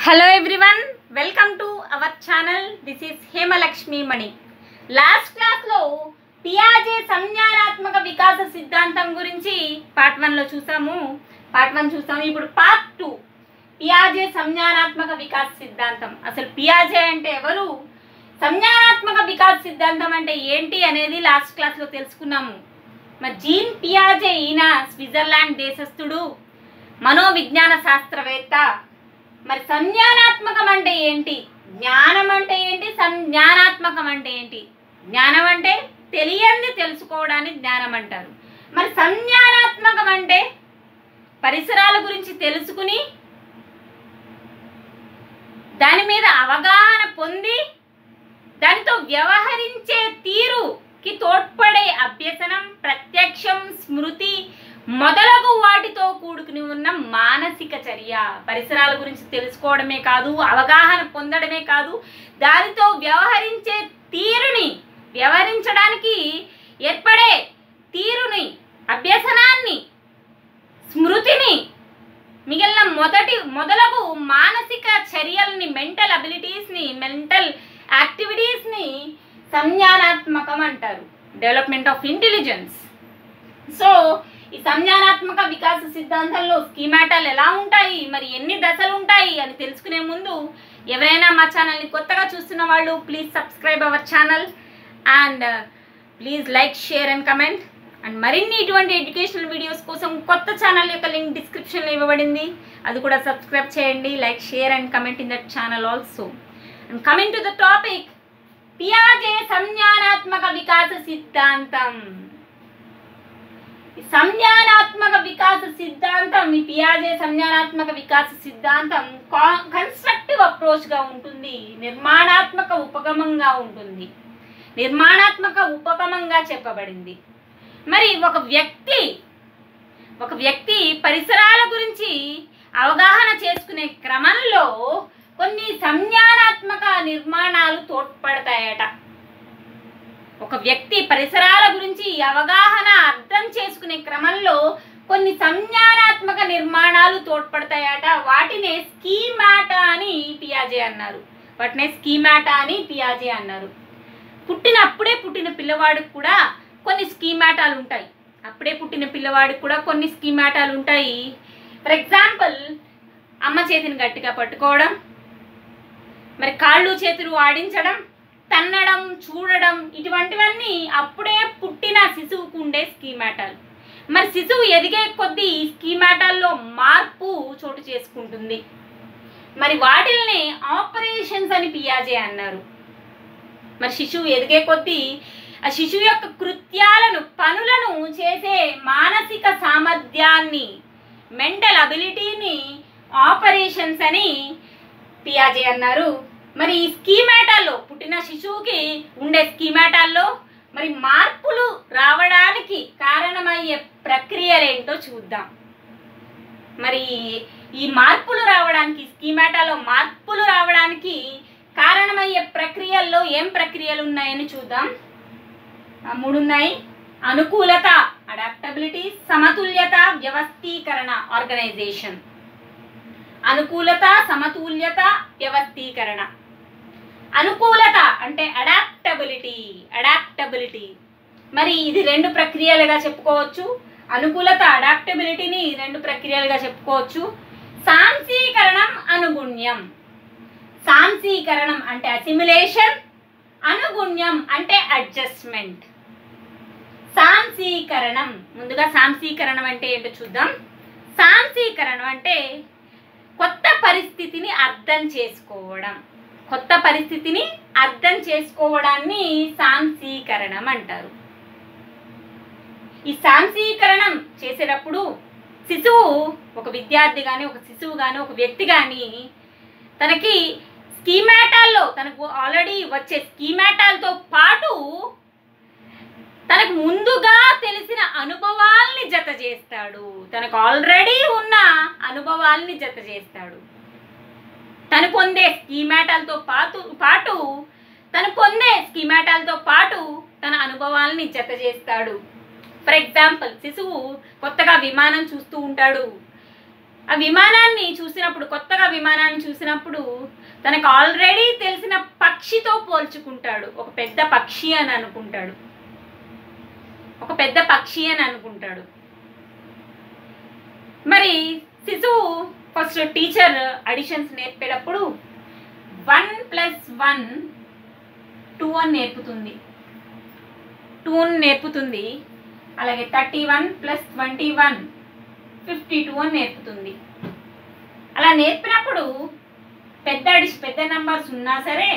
hello everyone welcome to our channel this is Hemalakshmi Mani last క్లాస్లో పియాజే సంజ్ఞానాత్మక వికాస సిద్ధాంతం గురించి పార్ట్ వన్లో చూసాము పార్ట్ వన్ చూసాము ఇప్పుడు పార్ట్ టూ పియాజే సంజ్ఞానాత్మక వికాస సిద్ధాంతం అసలు పియాజే అంటే ఎవరు సంజ్ఞానాత్మక వికాస సిద్ధాంతం అంటే ఏంటి అనేది లాస్ట్ క్లాస్లో తెలుసుకున్నాము మరి జీన్ పియాజే ఈయన స్విట్జర్లాండ్ దేశస్థుడు మనోవిజ్ఞాన శాస్త్రవేత్త మరి సంజ్ఞానాత్మకం అంటే ఏంటి జ్ఞానం అంటే ఏంటి సంజ్ఞానాత్మకం అంటే ఏంటి జ్ఞానం అంటే తెలియంది తెలుసుకోవడానికి జ్ఞానం అంటారు మరి సంజ్ఞానాత్మకం అంటే పరిసరాల గురించి తెలుసుకుని దాని మీద అవగాహన పొంది దానితో వ్యవహరించే తీరుకి తోడ్పడే అభ్యసనం ప్రత్యక్షం స్మృతి మొదలగు వాటితో కూడుకుని ఉన్న మానసిక చర్య పరిసరాల గురించి తెలుసుకోవడమే కాదు అవగాహన పొందడమే కాదు దానితో వ్యవహరించే తీరుని వ్యవహరించడానికి ఏర్పడే తీరుని అభ్యసనాన్ని స్మృతిని మిగిలిన మొదటి మొదలగు మానసిక చర్యల్ని మెంటల్ అబిలిటీస్ని మెంటల్ యాక్టివిటీస్ని సంజ్ఞానాత్మకం అంటారు డెవలప్మెంట్ ఆఫ్ ఇంటెలిజెన్స్ సో ఈ సంజ్ఞానాత్మక వికాస సిద్ధాంతంలో స్కీమాటాలు ఎలా ఉంటాయి మరి ఎన్ని దశలు ఉంటాయి అని తెలుసుకునే ముందు ఎవరైనా మా ఛానల్ని కొత్తగా చూస్తున్న వాళ్ళు please subscribe our channel and please like share and comment and మరిన్ని ఇటువంటి ఎడ్యుకేషనల్ వీడియోస్ కోసం కొత్త ఛానల్ యొక్క లింక్ డిస్క్రిప్షన్లో ఇవ్వబడింది అది కూడా సబ్స్క్రైబ్ చేయండి like share and comment in that channel also and coming to the topic పియాజే సంజ్ఞానాత్మక వికాస సిద్ధాంతం ఈ సంజ్ఞానాత్మక వికాస సిద్ధాంతం ఈ పియాజే సంజ్ఞానాత్మక వికాస సిద్ధాంతం కన్స్ట్రక్టివ్ అప్రోచ్గా ఉంటుంది నిర్మాణాత్మక ఉపగమంగా ఉంటుంది నిర్మాణాత్మక ఉపగమంగా చెప్పబడింది మరి ఒక వ్యక్తి ఒక వ్యక్తి పరిసరాల గురించి అవగాహన చేసుకునే క్రమంలో కొన్ని సంజ్ఞానాత్మక నిర్మాణాలు తోడ్పడతాయట ఒక వ్యక్తి పరిసరాల గురించి అవగాహన అర్థం చేసుకునే క్రమంలో కొన్ని సంజ్ఞానాత్మక నిర్మాణాలు తోడ్పడతాయట వాటినే స్కీమాటా అని పియాజే అన్నారు వాటినే స్కీమాటా అని పియాజే అన్నారు పుట్టినప్పుడే పుట్టిన పిల్లవాడికి కూడా కొన్ని స్కీమాటాలు ఉంటాయి అప్పుడే పుట్టిన పిల్లవాడికి కూడా కొన్ని స్కీమాటాలు ఉంటాయి ఫర్ ఎగ్జాంపుల్ అమ్మ చేతిని గట్టిగా పట్టుకోవడం మరి కాళ్ళు చేతులు ఆడించడం తన్నడం చూడడం ఇటువంటివన్నీ అప్పుడే పుట్టిన శిశువుకు ఉండే స్కీమాటాలు మరి శిశువు ఎదిగే కొద్దీ ఈ స్కీమాటాల్లో మార్పు చోటు చేసుకుంటుంది మరి వాటిల్ని ఆపరేషన్స్ అని పియాజే అన్నారు మరి శిశువు ఎదిగే కొద్దీ ఆ శిశువు యొక్క కృత్యాలను పనులను చేసే మానసిక సామర్థ్యాన్ని మెంటల్ అబిలిటీని ఆపరేషన్స్ అని పియాజే అన్నారు మరి ఈ స్కీమాటాల్లో పుట్టిన శిశువుకి ఉండే స్కీమాటాల్లో మరి మార్పులు రావడానికి కారణమయ్యే ప్రక్రియలేంటో చూద్దాం మరి ఈ మార్పులు రావడానికి స్కీమాటాలో మార్పులు రావడానికి కారణమయ్యే ప్రక్రియల్లో ఏం ప్రక్రియలు ఉన్నాయని చూద్దాం ఆ మూడు ఉన్నాయి అనుకూలత అడాప్టబిలిటీ సమతుల్యత వ్యవస్థీకరణ ఆర్గనైజేషన్ అనుకూలత సమతుల్యత వ్యవస్థీకరణ అనుకూలత అంటే అడాప్టబిలిటీ అడాప్టబిలిటీ మరి ఇది రెండు ప్రక్రియలుగా చెప్పుకోవచ్చు అనుకూలత అడాప్టబిలిటీని రెండు ప్రక్రియలుగా చెప్పుకోవచ్చు సాంసీకరణం అనుగుణ్యం సాంసీకరణం అంటే అసిమిలేషన్ అనుగుణ్యం అంటే అడ్జస్ట్మెంట్ సాంసీకరణం ముందుగా సాంసీకరణం అంటే ఏంటో చూద్దాం సాంసీకరణం అంటే కొత్త పరిస్థితిని అర్థం చేసుకోవడం కొత్త పరిస్థితిని అర్థం చేసుకోవడాన్ని సాంసీకరణం అంటారు ఈ సాంసీకరణం చేసేటప్పుడు శిశువు ఒక విద్యార్థి కానీ ఒక శిశువు కానీ ఒక వ్యక్తి కానీ తనకి స్కీమాటాల్లో తనకు ఆల్రెడీ వచ్చే స్కీమాటాలతో పాటు తనకు ముందుగా తెలిసిన అనుభవాల్ని జత చేస్తాడు తనకు ఆల్రెడీ ఉన్న అనుభవాల్ని జత చేస్తాడు తను పొందే స్కీమాటాలతో పాటు పాటు తను పొందే స్కీమాటాలతో పాటు తన అనుభవాల్ని జత చేస్తాడు ఫర్ ఎగ్జాంపుల్ శిశువు కొత్తగా విమానం చూస్తూ ఉంటాడు ఆ విమానాన్ని చూసినప్పుడు కొత్తగా విమానాన్ని చూసినప్పుడు తనకు ఆల్రెడీ తెలిసిన పక్షితో పోల్చుకుంటాడు ఒక పెద్ద పక్షి అని అనుకుంటాడు ఒక పెద్ద పక్షి అని అనుకుంటాడు మరి శిశువు ఫస్ట్ టీచర్ అడిషన్స్ నేర్పేటప్పుడు వన్ ప్లస్ వన్ టూ అని నేర్పుతుంది టూని నేర్పుతుంది అలాగే thirty one plus twenty one fifty two అని నేర్పుతుంది అలా నేర్పినప్పుడు పెద్ద అడిష్ పెద్ద నంబర్స్ ఉన్నా సరే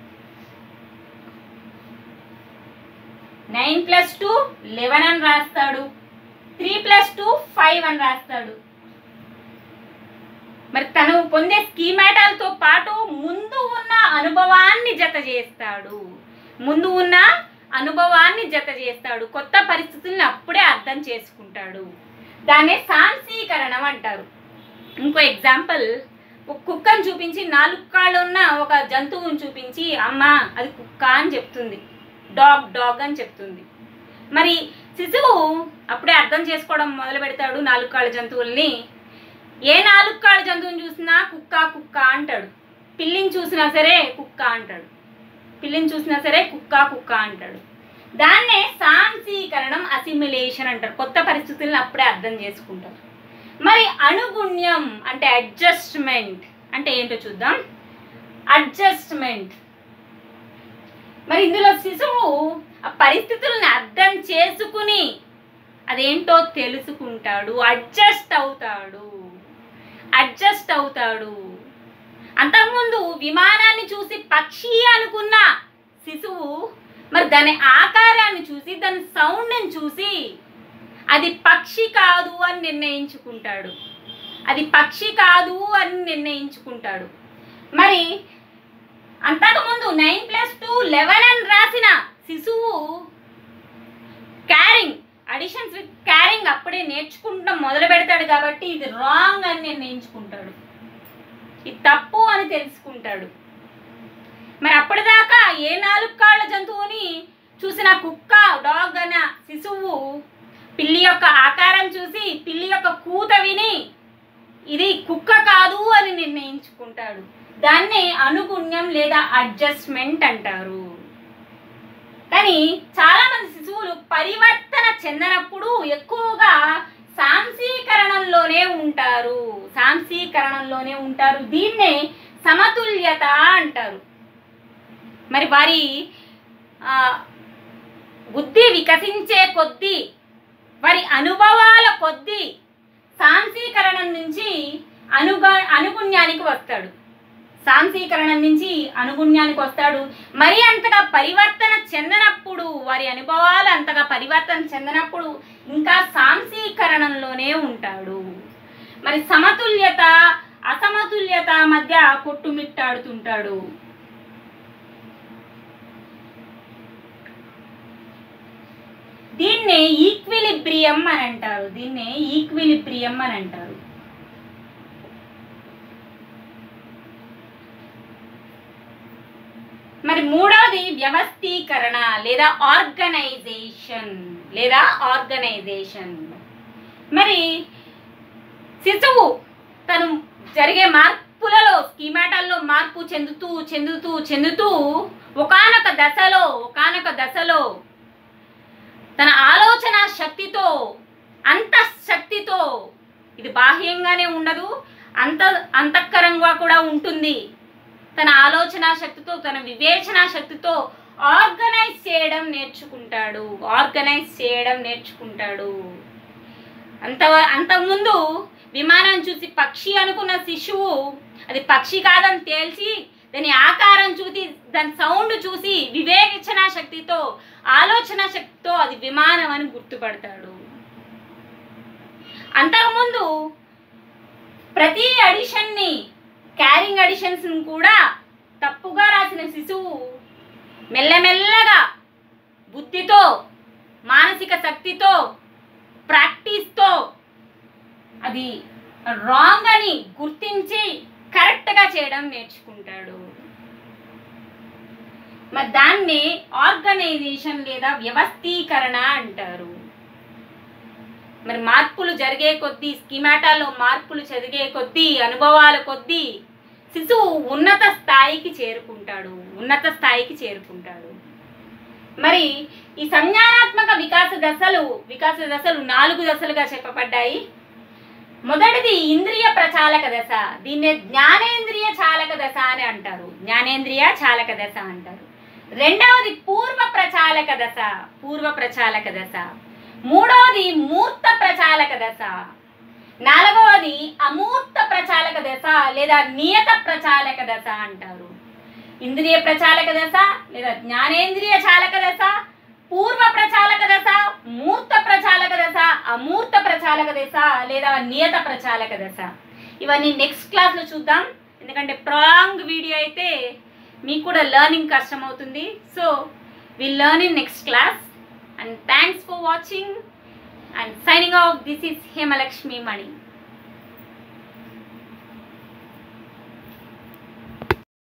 నైన్ ప్లస్ టూ లెవెన్ అని రాస్తాడు త్రీ ప్లస్ టూ ఫైవ్ అని రాస్తాడు మరి తను పొందే స్కీమాటాలతో పాటు ముందు ఉన్న అనుభవాన్ని జత చేస్తాడు ముందు ఉన్న అనుభవాన్ని జత చేస్తాడు కొత్త పరిస్థితుల్ని అప్పుడే అర్థం చేసుకుంటాడు దాన్నే సాంసీకరణం అంటారు ఇంకో ఎగ్జాంపుల్ ఒక కుక్కను చూపించి నాలుగు కాళ్ళు ఉన్న ఒక జంతువుని చూపించి అమ్మ అది కుక్క అని చెప్తుంది డాగ్ డాగ్ అని చెప్తుంది మరి శిశువు అప్పుడే అర్థం చేసుకోవడం మొదలు పెడతాడు నాలుగు కాళ్ళ జంతువుల్ని ఏ నాలుగు కాళ్ళ జంతువుని చూసినా కుక్క కుక్క అంటాడు పిల్లిని చూసినా సరే కుక్క అంటాడు పిల్లిని చూసినా సరే కుక్క కుక్క అంటాడు దాన్నే సాంసీకరణం అసిమిలేషన్ అంటారు కొత్త పరిస్థితులను అప్పుడే అర్థం చేసుకుంటారు మరి అనుగుణ్యం అంటే అడ్జస్ట్మెంట్ అంటే ఏంటో చూద్దాం అడ్జస్ట్మెంట్ మరి ఇందులో శిశువు ఆ పరిస్థితులను అర్థం చేసుకుని అదేంటో తెలుసుకుంటాడు అడ్జస్ట్ అవుతాడు అడ్జస్ట్ అవుతాడు అంతకుముందు విమానాన్ని చూసి పక్షి అనుకున్న శిశువు మరి దాని ఆకారాన్ని చూసి దాని సౌండ్ని చూసి అది పక్షి కాదు అని నిర్ణయించుకుంటాడు అది పక్షి కాదు అని నిర్ణయించుకుంటాడు మరి అంతకుముందు నైన్ ప్లస్ టూ లెవెన్ అని రాసిన శిశువు క్యారింగ్ అడిషన్స్ విత్ క్యారింగ్ అప్పుడే నేర్చుకుంటాం మొదలు పెడతాడు కాబట్టి ఇది రాంగ్ అని నిర్ణయించుకుంటాడు ఇది తప్పు అని తెలుసుకుంటాడు మరి అప్పటిదాకా ఏ నాలుగు కాళ్ళ జంతువుని చూసిన కుక్క డాగ్ అన్న శిశువు పిల్లి యొక్క ఆకారం చూసి పిల్లి యొక్క కూత విని ఇది కుక్క కాదు అని నిర్ణయించుకుంటాడు దాన్నే అనుగుణ్యం లేదా అడ్జస్ట్మెంట్ అంటారు కానీ చాలా మంది శిశువులు పరివర్తన చెందనప్పుడు ఎక్కువగా సాంసీకరణంలోనే ఉంటారు సాంసీకరణంలోనే ఉంటారు దీన్నే సమతుల్యత అంటారు మరి వారి ఆ, బుద్ధి వికసించే కొద్దీ వారి అనుభవాల కొద్దీ సాంసీకరణం నుంచి అనుగ అనుగుణ్యానికి వస్తాడు సాంసీకరణం నుంచి అనుగుణ్యానికి వస్తాడు మరి అంతగా పరివర్తన చెందనప్పుడు వారి అనుభవాలు అంతగా పరివర్తన చెందనప్పుడు ఇంకా సాంసీకరణంలోనే ఉంటాడు మరి సమతుల్యత అసమతుల్యత మధ్య కొట్టుమిట్టాడుతుంటాడు దీన్నే ఈక్విలిబ్రియం అని అంటారు దీన్నే ఈక్విలిబ్రియం అని అంటారు మరి మూడవది వ్యవస్థీకరణ లేదా ఆర్గనైజేషన్ లేదా ఆర్గనైజేషన్ మరి శిశువు తను జరిగే మార్పులలో స్కీమాటాల్లో మార్పు చెందుతూ చెందుతూ చెందుతూ ఒకానొక దశలో ఒకానొక దశలో తన ఆలోచన శక్తితో అంత శక్తితో ఇది బాహ్యంగానే ఉండదు అంత అంతఃకరంగా కూడా ఉంటుంది తన ఆలోచన శక్తితో తన వివేచన శక్తితో ఆర్గనైజ్ చేయడం నేర్చుకుంటాడు ఆర్గనైజ్ చేయడం నేర్చుకుంటాడు అంత అంతకుముందు విమానం చూసి పక్షి అనుకున్న శిశువు అది పక్షి కాదని తేల్చి దాని ఆకారం చూసి దాని సౌండ్ చూసి వివేచన శక్తితో ఆలోచన శక్తితో అది విమానం అని గుర్తుపడతాడు అంతకుముందు ప్రతి అడిషన్ని క్యారింగ్ అడిషన్స్ కూడా తప్పుగా రాసిన శిశువు మెల్లమెల్లగా బుద్ధితో మానసిక శక్తితో ప్రాక్టీస్తో అది రాంగ్ అని గుర్తించి కరెక్ట్గా చేయడం నేర్చుకుంటాడు మరి దాన్ని ఆర్గనైజేషన్ లేదా వ్యవస్థీకరణ అంటారు మరి మార్పులు జరిగే కొద్దీ స్కీమాటాలో మార్పులు జరిగే కొద్దీ అనుభవాల కొద్దీ శిశువు ఉన్నత స్థాయికి చేరుకుంటాడు ఉన్నత స్థాయికి చేరుకుంటాడు మరి ఈ సంజ్ఞానాత్మక వికాస దశలు వికాస దశలు నాలుగు దశలుగా చెప్పబడ్డాయి మొదటిది ఇంద్రియ ప్రచాలక దశ దీన్నే జ్ఞానేంద్రియ చాలక దశ అని అంటారు జ్ఞానేంద్రియ చాలక దశ అంటారు రెండవది పూర్వ ప్రచాలక దశ పూర్వ ప్రచాలక దశ మూడవది మూర్త ప్రచాలక దశ నాలుగవది అమూర్త ప్రచాలక దశ లేదా నియత ప్రచాలక దశ అంటారు ఇంద్రియ ప్రచాలక దశ లేదా జ్ఞానేంద్రియ చాలక దశ పూర్వ ప్రచాలక దశ మూర్త ప్రచాలక దశ అమూర్త ప్రచాలక దశ లేదా నియత ప్రచాలక దశ ఇవన్నీ నెక్స్ట్ క్లాస్లో చూద్దాం ఎందుకంటే ప్రాంగ్ వీడియో అయితే మీకు కూడా లెర్నింగ్ కష్టమవుతుంది so will learn in next class and thanks for watching and signing off this is Hemalakshmi Mani